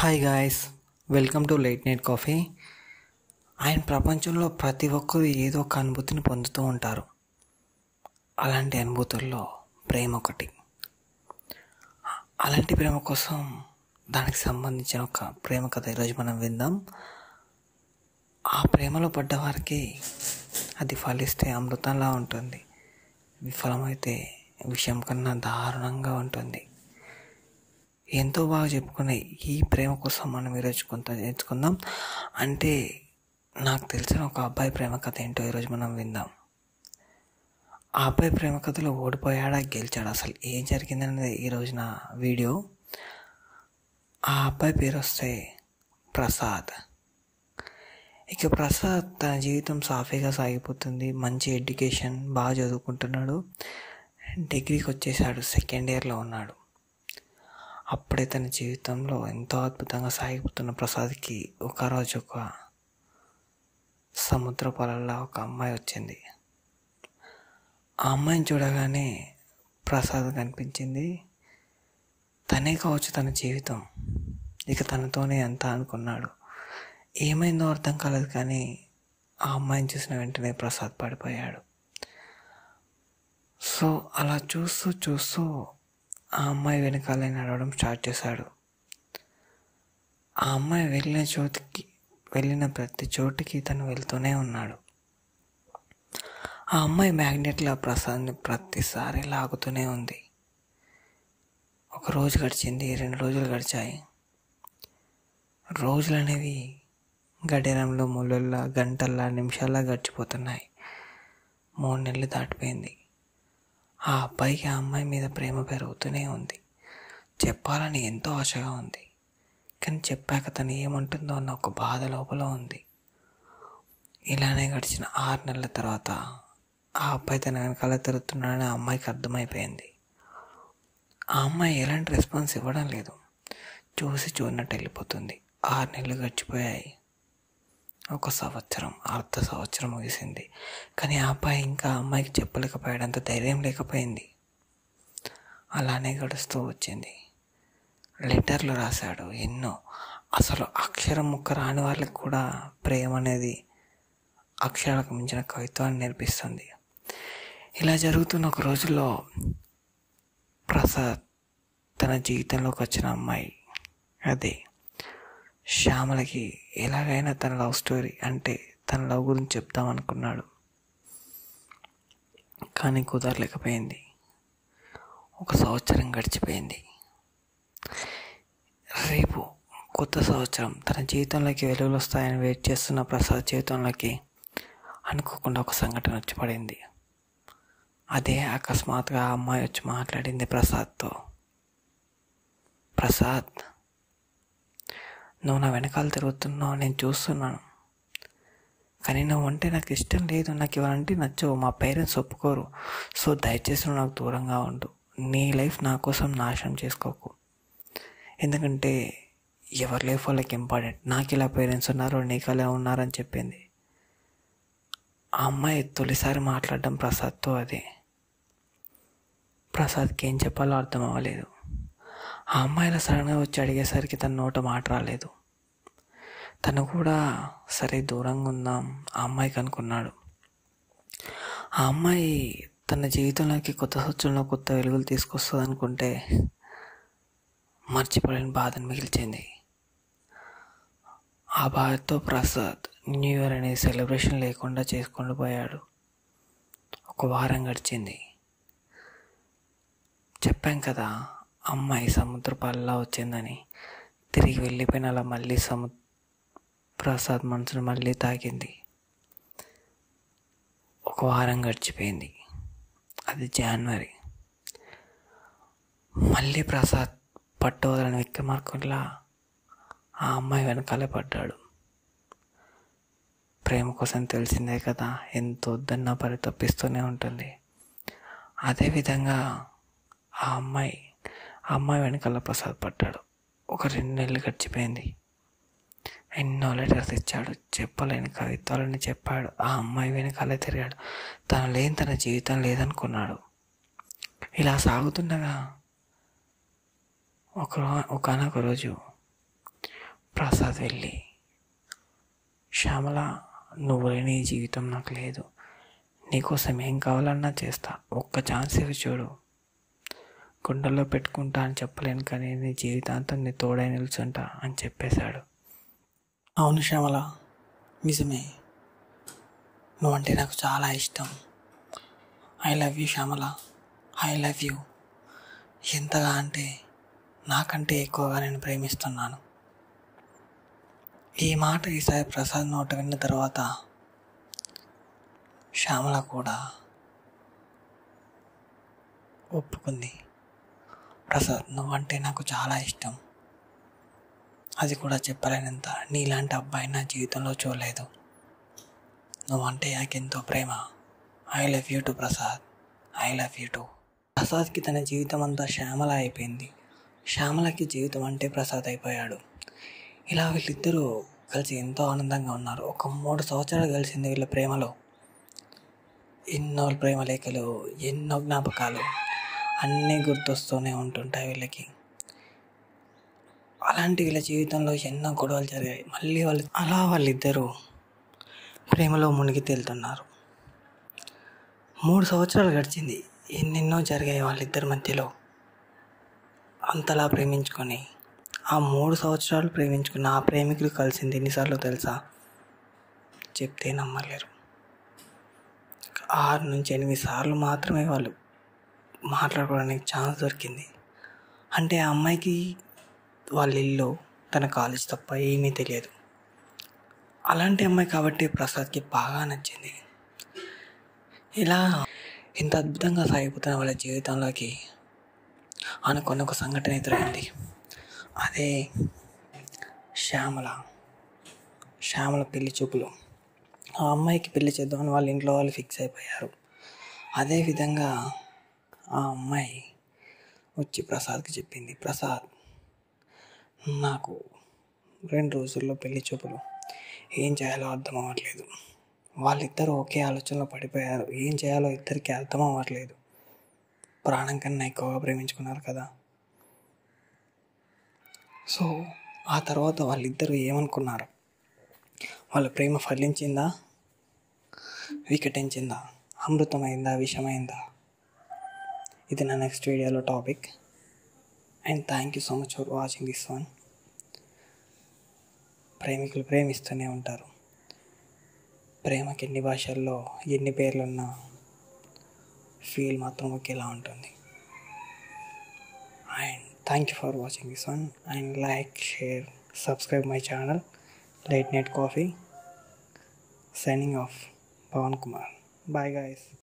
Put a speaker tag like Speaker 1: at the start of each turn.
Speaker 1: hi guys welcome to late night coffee ఆయన ప్రపంచంలో ప్రతి ఒక్కరు ఏదో ఒక అనుభూతిని పొందుతూ ఉంటారు అలాంటి అనుభూతుల్లో ప్రేమ ఒకటి అలాంటి ప్రేమ కోసం దానికి సంబంధించిన ఒక ప్రేమ కథ ఈరోజు మనం విందాం ఆ ప్రేమలో పడ్డ వారికి అది ఫలిస్తే అమృతంలా ఉంటుంది విఫలమైతే విషయం కన్నా దారుణంగా ఉంటుంది ఎంతో బాగా చెప్పుకునే ఈ ప్రేమ కోసం మనం ఈరోజు కొంత నేర్చుకుందాం అంటే నాకు తెలిసిన ఒక అబ్బాయి ప్రేమ కథ ఏంటో ఈరోజు మనం విందాం ఆ అబ్బాయి ప్రేమ కథలో ఓడిపోయాడా గెలిచాడా అసలు ఏం జరిగిందనేది ఈరోజు నా వీడియో ఆ అబ్బాయి పేరు వస్తే ప్రసాద్ ఇక ప్రసాద్ తన జీవితం సాఫీగా సాగిపోతుంది మంచి ఎడ్యుకేషన్ బాగా చదువుకుంటున్నాడు డిగ్రీకి వచ్చేసాడు సెకండ్ ఇయర్లో ఉన్నాడు అప్పుడే తన జీవితంలో ఎంతో అద్భుతంగా సాగిపోతున్న ప్రసాద్కి ఒక రోజు ఒక సముద్ర పొలంలో ఒక అమ్మాయి వచ్చింది ఆ అమ్మాయిని చూడగానే ప్రసాద్ కనిపించింది తనే కావచ్చు తన జీవితం ఇక తనతోనే అంతా అనుకున్నాడు ఏమైందో అర్థం కాలేదు కానీ ఆ అమ్మాయిని చూసిన వెంటనే ప్రసాద్ పడిపోయాడు సో అలా చూస్తూ చూస్తూ ఆ అమ్మాయి వెనకాలే నడవడం స్టార్ట్ చేశాడు ఆ అమ్మాయి వెళ్ళిన చోటుకి వెళ్ళిన ప్రతి చోటుకి తను వెళ్తూనే ఉన్నాడు ఆ అమ్మాయి మ్యాగ్నెట్లా ప్రసాద్ని ప్రతిసారి లాగుతూనే ఉంది ఒక రోజు గడిచింది రెండు రోజులు గడిచాయి రోజులు అనేవి గడియారంలో ముళ్ళల్లా గంటల్లా నిమిషాల్లా గడిచిపోతున్నాయి మూడు నెలలు దాటిపోయింది ఆ అబ్బాయికి ఆ అమ్మాయి మీద ప్రేమ పెరుగుతూనే ఉంది చెప్పాలని ఎంతో ఆశగా ఉంది కానీ చెప్పాక తను ఏమంటుందో అన్న ఒక బాధ లోపల ఉంది ఇలానే గడిచిన ఆరు నెలల తర్వాత ఆ అబ్బాయి తన వెనకాల తిరుగుతున్నాడని ఆ అమ్మాయికి అర్థమైపోయింది ఆ అమ్మాయి ఎలాంటి రెస్పాన్స్ ఇవ్వడం లేదు చూసి చూడనట్టు వెళ్ళిపోతుంది ఆరు నెలలు గడిచిపోయాయి ఒక సంవత్సరం అర్ధ సంవత్సరం ముగిసింది కానీ ఆ అబ్బాయి ఇంకా అమ్మాయికి చెప్పలేకపోయాడంత ధైర్యం లేకపోయింది అలానే గడుస్తూ వచ్చింది లెటర్లు రాశాడు ఎన్నో అసలు అక్షరం ముక్క రాని వాళ్ళకి కూడా ప్రేమ అనేది అక్షరాలకు మించిన కవిత్వాన్ని నేర్పిస్తుంది ఇలా జరుగుతున్న ఒక రోజుల్లో ప్రసాద్ తన జీవితంలోకి వచ్చిన అమ్మాయి అదే శ్యామలకి ఎలాగైనా తన లవ్ స్టోరీ అంటే తన లవ్ గురించి చెప్దాం అనుకున్నాడు కానీ కుదరలేకపోయింది ఒక సంవత్సరం గడిచిపోయింది రేపు కొత్త సంవత్సరం తన జీవితంలోకి వెలుగులు వస్తాయని వెయిట్ చేస్తున్న ప్రసాద్ జీవితంలోకి అనుకోకుండా ఒక సంఘటన వచ్చి పడింది అదే అకస్మాత్తుగా ఆ అమ్మాయి వచ్చి మాట్లాడింది ప్రసాద్తో ప్రసాద్ నువ్వు నా వెనకాల తిరుగుతున్నావు నేను చూస్తున్నాను కానీ నువ్వు అంటే నాకు ఇష్టం లేదు నాకు ఎవరంటే నచ్చవు మా పేరెంట్స్ ఒప్పుకోరు సో దయచేసి నువ్వు నాకు దూరంగా ఉండు నీ లైఫ్ నా కోసం నాశనం చేసుకోకు ఎందుకంటే ఎవరి లైఫ్ వాళ్ళకి ఇంపార్టెంట్ నాకు ఇలా పేరెంట్స్ ఉన్నారు నీకు అలా ఉన్నారని చెప్పింది ఆ అమ్మాయి తొలిసారి మాట్లాడడం ప్రసాద్తో అదే ప్రసాద్కి ఏం చెప్పాలో అర్థం అవ్వలేదు ఆ అమ్మాయిల సడన్గా వచ్చి అడిగేసరికి తన నోట మాట రాలేదు తను కూడా సరే దూరంగా ఉందాం ఆ అమ్మాయికి అనుకున్నాడు ఆ అమ్మాయి తన జీవితంలోకి కొత్త సంవత్సరంలో కొత్త వెలుగులు తీసుకొస్తుంది అనుకుంటే మర్చిపోలేని బాధను మిగిల్చింది ఆ బాధతో ప్రసాద్ న్యూ ఇయర్ అనే సెలబ్రేషన్ లేకుండా చేసుకొని పోయాడు ఒక వారం గడిచింది చెప్పాం కదా అమ్మాయి సముద్ర పాలలా వచ్చిందని తిరిగి వెళ్ళిపోయిన అలా మళ్ళీ సము ప్రసాద్ మనసును మళ్ళీ తాకింది ఒక వారం గడిచిపోయింది అది జనవరి మళ్ళీ ప్రసాద్ పట్టు వదలని విక్రమార్కుల్లా ఆ అమ్మాయి వెనకాలే పడ్డాడు ప్రేమ కోసం తెలిసిందే కదా ఎంత వద్దన్నా పరి తప్పిస్తూనే ఉంటుంది అదేవిధంగా ఆ అమ్మాయి ఆ అమ్మాయి వెనకాల ప్రసాద్ పడ్డాడు ఒక రెండు నెలలు గడిచిపోయింది ఎన్నో లెటర్స్ ఇచ్చాడు చెప్పలేని కవిత్వాలని చెప్పాడు ఆ అమ్మాయి వెనకాలే తిరిగాడు తను లేని తన జీవితం లేదనుకున్నాడు ఇలా సాగుతుండగా ఒక ఒకనొక రోజు ప్రసాద్ వెళ్ళి శ్యామల నువ్వు లేని ఈ జీవితం నాకు లేదు నీకోసం ఏం కావాలన్నా చేస్తా ఒక్క ఛాన్స్ ఇవి చూడు గుండెల్లో పెట్టుకుంటా అని చెప్పలేను కానీ నీ జీవితాంతం నీ తోడై నిల్చుంటా అని చెప్పేశాడు అవును శ్యామల నిజమే నువ్వంటే నాకు చాలా ఇష్టం I love you Shyamala I love you ఎంతగా అంటే నాకంటే ఎక్కువగా నేను ప్రేమిస్తున్నాను ఈ మాట ఈసారి ప్రసాద్ నోట విన్న తర్వాత శ్యామల కూడా ఒప్పుకుంది ప్రసాద్ నువ్వంటే నాకు చాలా ఇష్టం అది కూడా చెప్పలేనంత నీలాంటి అబ్బాయి నా జీవితంలో చూడలేదు నువ్వంటే నాకెంతో ప్రేమ I love you too Prasad I love you too ప్రసాద్కి తన జీవితం అంతా శ్యామల అయిపోయింది శ్యామలకి జీవితం అంటే ప్రసాద్ అయిపోయాడు ఇలా వీళ్ళిద్దరూ కలిసి ఎంతో ఆనందంగా ఉన్నారు ఒక మూడు సంవత్సరాలు కలిసింది వీళ్ళ ప్రేమలో ఎన్నో ప్రేమ లేఖలు ఎన్నో జ్ఞాపకాలు అన్నీ గుర్తొస్తూనే ఉంటుంటాయి వీళ్ళకి అలాంటి వీళ్ళ జీవితంలో ఎన్నో గొడవలు జరిగాయి మళ్ళీ వాళ్ళు అలా వాళ్ళిద్దరూ ప్రేమలో మునిగి తేలుతున్నారు మూడు సంవత్సరాలు గడిచింది ఎన్నెన్నో జరిగాయి వాళ్ళిద్దరి మధ్యలో అంతలా ప్రేమించుకొని ఆ మూడు సంవత్సరాలు ప్రేమించుకున్న ఆ ప్రేమికులు కలిసింది ఎన్నిసార్లు తెలుసా చెప్తే నమ్మలేరు ఆరు నుంచి ఎనిమిది సార్లు మాత్రమే వాళ్ళు మాట్లాడుకోవడానికి ఛాన్స్ దొరికింది అంటే ఆ అమ్మాయికి వాళ్ళ ఇల్లు తన కాలేజ్ తప్ప ఏమీ తెలియదు అలాంటి అమ్మాయి కాబట్టి ప్రసాద్కి బాగా నచ్చింది ఇలా ఇంత అద్భుతంగా సాగిపోతున్న వాళ్ళ జీవితంలోకి అనుకున్న ఒక సంఘటన ఎదురైంది అదే శ్యామల శ్యామల పెళ్లి చూపులు ఆ అమ్మాయికి పెళ్లి చేద్దామని వాళ్ళ ఇంట్లో వాళ్ళు ఫిక్స్ అయిపోయారు అదేవిధంగా ఆ అమ్మాయి వచ్చి ప్రసాద్కి చెప్పింది ప్రసాద్ నాకు రెండు రోజుల్లో పెళ్లి చూపులు ఏం చేయాలో అర్థం అవ్వట్లేదు వాళ్ళిద్దరూ ఒకే ఆలోచనలో పడిపోయారు ఏం చేయాలో ఇద్దరికి అర్థం అవ్వట్లేదు ప్రాణం కన్నా ఎక్కువగా ప్రేమించుకున్నారు కదా సో ఆ తర్వాత వాళ్ళిద్దరూ ఏమనుకున్నారు వాళ్ళ ప్రేమ ఫలించిందా వికటించిందా అమృతమైందా విషమైందా ఇది నా నెక్స్ట్ వీడియోలో topic and thank you so much for watching this one ప్రేమికులు ప్రేమిస్తూనే ఉంటారు ప్రేమకి ఎన్ని భాషల్లో ఎన్ని పేర్లున్నా ఫీల్ మాత్రం ఒకేలా ఉంటుంది and thank you for watching this one and like share subscribe my channel light night coffee signing off Pavan Kumar bye guys